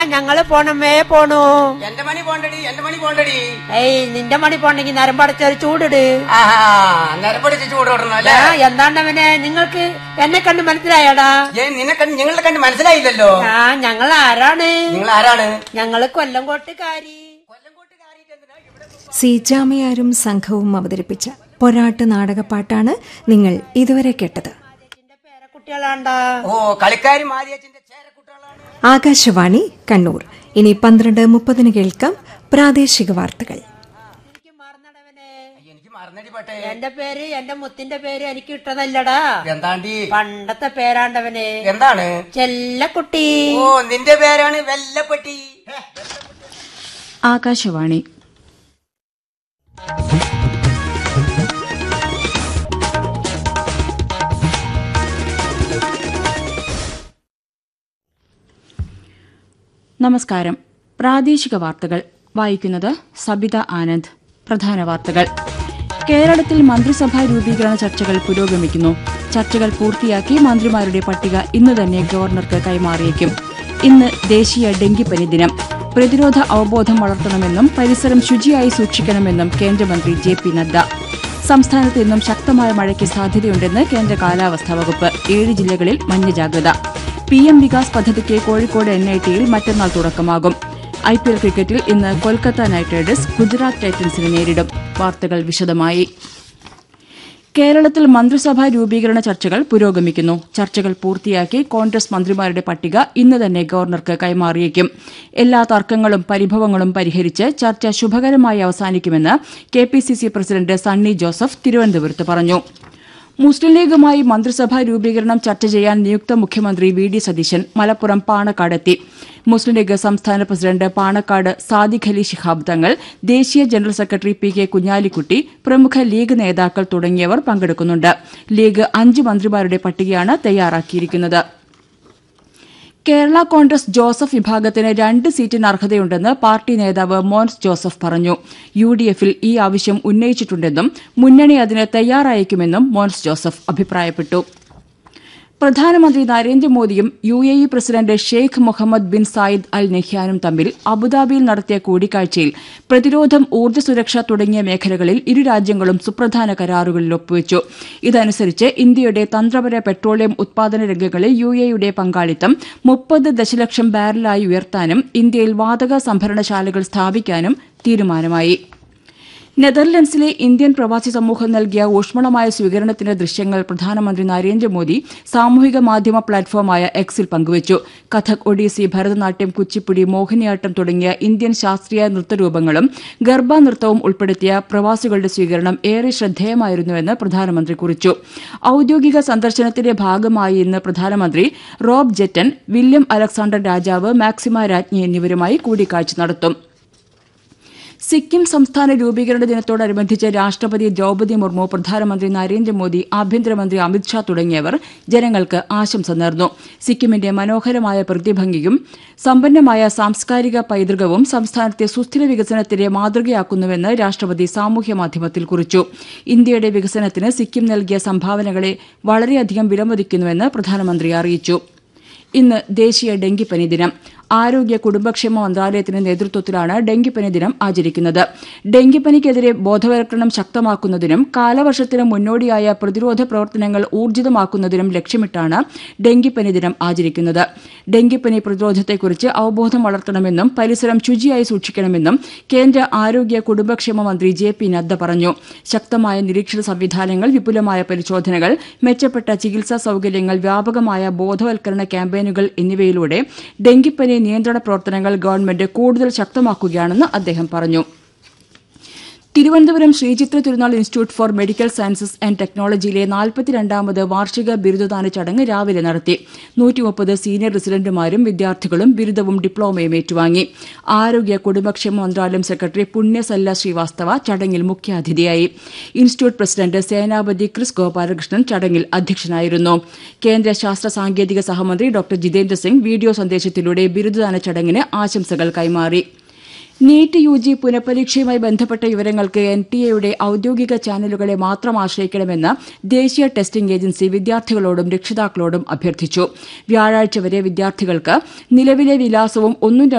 ഞങ്ങള് പോണമേ പോണു എന്റെ മണി പോണ്ടടി എന്റെ മണി പോണ്ടടി ഏയ് നിന്റെ മണി പോണെങ്കിൽ നരമ്പടച്ചൊരു ചൂടിട് ആഹാ നരപ്പടിച്ച് ചൂട് വിടണം അല്ലേ ആ, എന്താണ്ടവനെ നിങ്ങൾക്ക് എന്നെ കണ്ട് മനസ്സിലായടാ ഏ നിന്നെ കണ്ട് നിങ്ങളുടെ കണ്ട് മനസ്സിലായില്ലല്ലോ ആ ഞങ്ങൾ ആരാണ് നിങ്ങൾ ആരാണ് ഞങ്ങള് കൊല്ലംകോട്ടുകാരി സീജാമയാരും സംഘവും അവതരിപ്പിച്ച പൊരാട്ട് നാടകപ്പാട്ടാണ് നിങ്ങൾ ഇതുവരെ കേട്ടത് പേരക്കുട്ടികളാണ്ടാ ഓ കളിക്കാരി മാരിയച്ചിന്റെ ചേരക്കുട്ടികളാണ് ആകാശവാണി കണ്ണൂർ ഇനി പന്ത്രണ്ട് മുപ്പതിന് കേൾക്കാം പ്രാദേശിക വാർത്തകൾ എനിക്ക് മറന്നടവനെ എനിക്ക് മറന്നടി പട്ടേ എന്റെ പേര് എന്റെ മുത്തിന്റെ പേര് എനിക്ക് ഇട്ടതല്ലടാ എന്താണ്ടി പണ്ടത്തെ പേരാണ്ടവനെ എന്താണ് ചെല്ലക്കുട്ടി ഓ നിന്റെ പേരാണ് വെല്ലപ്പെട്ടി ആകാശവാണി നമസ്കാരം പ്രാദേശിക വാർത്തകൾ വായിക്കുന്നത് സബിത ആനന്ദ് പ്രധാന വാർത്തകൾ കേരളത്തിൽ മന്ത്രിസഭാ രൂപീകരണ ചർച്ചകൾ പുരോഗമിക്കുന്നു ചർച്ചകൾ പൂർത്തിയാക്കി മന്ത്രിമാരുടെ പട്ടിക ഇന്ന് തന്നെ ഗവർണർക്ക് കൈമാറിയേക്കും ഇന്ന് ദേശീയ ഡെങ്കിപ്പനി ദിനം പ്രതിരോധ അവബോധം വളർത്തണമെന്നും പരിസരം ശുചിയായി സൂക്ഷിക്കണമെന്നും കേന്ദ്രമന്ത്രി ജെ പി നദ്ദ സംസ്ഥാനത്ത് ഇന്നും ശക്തമായ മഴയ്ക്ക് സാധ്യതയുണ്ടെന്ന് കേന്ദ്ര കാലാവസ്ഥാ വകുപ്പ് ഏഴ് ജില്ലകളിൽ മഞ്ഞ ജാഗ്രത പി എം വികാസ് പദ്ധതിക്ക് കോഴിക്കോട് എൻ ഐ ടിയിൽ മറ്റന്നാൾ തുടക്കമാകും ഐ പി എൽ ക്രിക്കറ്റിൽ ഇന്ന് കൊൽക്കത്ത നൈറ്റ് റൈഡേഴ്സ് ഗുജറാത്ത് ടൈറ്റൻസിനെ നേരിടും വാർത്തകൾ വിശദമായി കേരളത്തിൽ മന്ത്രിസഭാ രൂപീകരണ ചർച്ചകൾ പുരോഗമിക്കുന്നു ചർച്ചകൾ പൂർത്തിയാക്കി കോൺഗ്രസ് മന്ത്രിമാരുടെ പട്ടിക ഇന്ന് തന്നെ ഗവർണർക്ക് കൈമാറിയേക്കും എല്ലാ തർക്കങ്ങളും പരിഭവങ്ങളും പരിഹരിച്ച് ചർച്ച ശുഭകരമായി അവസാനിക്കുമെന്ന് K P C C president Sunny Joseph തിരുവനന്തപുരത്ത് പറഞ്ഞു മുസ്ലിം ലീഗുമായി മന്ത്രിസഭാ രൂപീകരണം ചർച്ച ചെയ്യാൻ നിയുക്ത മുഖ്യമന്ത്രി വി ഡി സതീശൻ മലപ്പുറം പാണക്കാടെത്തി മുസ്ലിം ലീഗ് സംസ്ഥാന പ്രസിഡന്റ് പാണക്കാട് സാദിഖ് അലി ശിഹാബ് തങ്ങൾ ദേശീയ general secretary P K Kunhalikutty പ്രമുഖ ലീഗ് നേതാക്കൾ തുടങ്ങിയവർ പങ്കെടുക്കുന്നുണ്ട് ലീഗ് അഞ്ച് മന്ത്രിമാരുടെ പട്ടികയാണ് തയ്യാറാക്കിയിരിക്കുന്നത് കേരള കോൺഗ്രസ് ജോസഫ് വിഭാഗത്തിന് രണ്ട് സീറ്റിന് അർഹതയുണ്ടെന്ന് പാർട്ടി നേതാവ് മോൻസ് ജോസഫ് പറഞ്ഞു യു ഡി എഫിൽ ഈ ആവശ്യം ഉന്നയിച്ചിട്ടുണ്ടെന്നും മുന്നണി അതിന് തയ്യാറായേക്കുമെന്നും മോൻസ് ജോസഫ് അഭിപ്രായപ്പെട്ടു പ്രധാനമന്ത്രി നരേന്ദ്രമോദിയും U A E president Sheikh Mohammed bin Zayed Al നെഹ്യാനും തമ്മിൽ അബുദാബിയിൽ നടത്തിയ കൂടിക്കാഴ്ചയിൽ പ്രതിരോധം ഊർജ്ജ സുരക്ഷ തുടങ്ങിയ മേഖലകളിൽ ഇരു രാജ്യങ്ങളും സുപ്രധാന കരാറുകളിൽ ഒപ്പുവച്ചു ഇതനുസരിച്ച് ഇന്ത്യയുടെ തന്ത്രപര പെട്രോളിയം ഉത്പാദന രംഗങ്ങളിൽ യു എയുടെ പങ്കാളിത്തം മുപ്പത് ദശലക്ഷം ബാരലായി ഉയർത്താനും ഇന്ത്യയിൽ വാതക സംഭരണശാലകൾ സ്ഥാപിക്കാനും തീരുമാനമായി നെതർലൻഡ്സിലെ ഇന്ത്യൻ പ്രവാസി സമൂഹം നൽകിയ ഊഷ്മളമായ സ്വീകരണത്തിന്റെ ദൃശ്യങ്ങൾ പ്രധാനമന്ത്രി നരേന്ദ്രമോദി സാമൂഹിക മാധ്യമ പ്ലാറ്റ്ഫോമായ എക്സിൽ പങ്കുവച്ചു കഥക് ഒഡീസി ഭരതനാട്യം കുച്ചിപ്പുടി മോഹിനിയാട്ടം തുടങ്ങിയ ഇന്ത്യൻ ശാസ്ത്രീയ നൃത്തരൂപങ്ങളും ഗർഭ നൃത്തവും ഉൾപ്പെടുത്തിയ പ്രവാസികളുടെ സ്വീകരണം ഏറെ ശ്രദ്ധേയമായിരുന്നുവെന്ന് പ്രധാനമന്ത്രി കുറിച്ചു ഔദ്യോഗിക സന്ദർശനത്തിന്റെ ഭാഗമായി ഇന്ന് പ്രധാനമന്ത്രി റോബ് ജെറ്റൻ വില്യം അലക്സാണ്ടർ രാജാവ് മാക്സിമ രാജ്ഞി എന്നിവരുമായി കൂടിക്കാഴ്ച നടത്തും സിക്കിം സംസ്ഥാന രൂപീകരണ ദിനത്തോടനുബന്ധിച്ച് രാഷ്ട്രപതി ദ്രൌപദി മുർമു പ്രധാനമന്ത്രി നരേന്ദ്രമോദി ആഭ്യന്തരമന്ത്രി അമിത്ഷാ തുടങ്ങിയവർ ജനങ്ങൾക്ക് ആശംസ നേർന്നു സിക്കിമിന്റെ മനോഹരമായ പ്രതിഭംഗിയും സമ്പന്നമായ സാംസ്കാരിക പൈതൃകവും സംസ്ഥാനത്തെ സുസ്ഥിര വികസനത്തിന് മാതൃകയാക്കുന്നുവെന്ന് രാഷ്ട്രപതി സാമൂഹ്യമാധ്യമത്തിൽ കുറിച്ചു ഇന്ത്യയുടെ വികസനത്തിന് സിക്കിം നൽകിയ സംഭാവനകളെ വളരെയധികം വിലമതിക്കുന്നുവെന്ന് പ്രധാനമന്ത്രി അറിയിച്ചു ഇന്ന് ദേശീയ ഡെങ്കിപ്പനി ദിനം ആരോഗ്യ കുടുംബക്ഷേമ മന്ത്രാലയത്തിന്റെ നേതൃത്വത്തിലാണ് ഡെങ്കിപ്പനി ദിനം ആചരിക്കുന്നത് ഡെങ്കിപ്പനിക്കെതിരെ ബോധവൽക്കരണം ശക്തമാക്കുന്നതിനും കാലവർഷത്തിന് മുന്നോടിയായ പ്രതിരോധ പ്രവർത്തനങ്ങൾ ഊർജിതമാക്കുന്നതിനും ലക്ഷ്യമിട്ടാണ് ഡെങ്കിപ്പനി ദിനം ആചരിക്കുന്നത് ഡെങ്കിപ്പനി പ്രതിരോധത്തെക്കുറിച്ച് അവബോധം വളർത്തണമെന്നും പരിസരം ശുചിയായി സൂക്ഷിക്കണമെന്നും കേന്ദ്ര ആരോഗ്യ കുടുംബക്ഷേമ മന്ത്രി ജെ പി നദ്ദ പറഞ്ഞു ശക്തമായ നിരീക്ഷണ സംവിധാനങ്ങൾ വിപുലമായ പരിശോധനകൾ മെച്ചപ്പെട്ട ചികിത്സാ സൌകര്യങ്ങൾ വ്യാപകമായ ബോധവൽക്കരണ ക്യാമ്പയിനുകൾ എന്നിവയിലൂടെ ഡെങ്കിപ്പനി നിയന്ത്രണ പ്രവർത്തനങ്ങൾ ഗവൺമെന്റ് കൂടുതൽ ശക്തമാക്കുകയാണെന്ന് അദ്ദേഹം പറഞ്ഞു തിരുവനന്തപുരം ശ്രീചിത്ര തിരുനാൾ institute four medical sciences and ടെക്നോളജിയിലെ നാൽപ്പത്തിരണ്ടാമത് വാർഷിക ബിരുദദാന ചടങ്ങ് രാവിലെ നടത്തി നൂറ്റിമുപ്പത് സീനിയർ റസിഡന്റുമാരും വിദ്യാർത്ഥികളും ബിരുദവും ഡിപ്ലോമയും ഏറ്റുവാങ്ങി ആരോഗ്യ കുടുംബക്ഷേമ മന്ത്രാലയം സെക്രട്ടറി പുണ്യസല്ല ശ്രീവാസ്തവ ചടങ്ങിൽ മുഖ്യാതിഥിയായി ഇൻസ്റ്റിറ്റ്യൂട്ട് പ്രസിഡന്റ് സേനാപതി ക്രിസ് ഗോപാലകൃഷ്ണൻ ചടങ്ങിൽ അധ്യക്ഷനായിരുന്നു കേന്ദ്ര ശാസ്ത്ര സാങ്കേതിക സഹമന്ത്രി ഡോക്ടർ ജിതേന്ദ്ര സിംഗ് വീഡിയോ സന്ദേശത്തിലൂടെ ബിരുദദാന ചടങ്ങിന് ആശംസകൾ കൈമാറി നീറ്റ് യു ജി പുനഃപരീക്ഷയുമായി ബന്ധപ്പെട്ട വിവരങ്ങൾക്ക് എൻ ടി എയുടെ ഔദ്യോഗിക ചാനലുകളെ മാത്രം ആശ്രയിക്കണമെന്ന് ദേശീയ ടെസ്റ്റിംഗ് ഏജൻസി വിദ്യാർത്ഥികളോടും രക്ഷിതാക്കളോടും അഭ്യർത്ഥിച്ചു വ്യാഴാഴ്ച വരെ വിദ്യാർത്ഥികൾക്ക് നിലവിലെ വിലാസവും ഒന്നും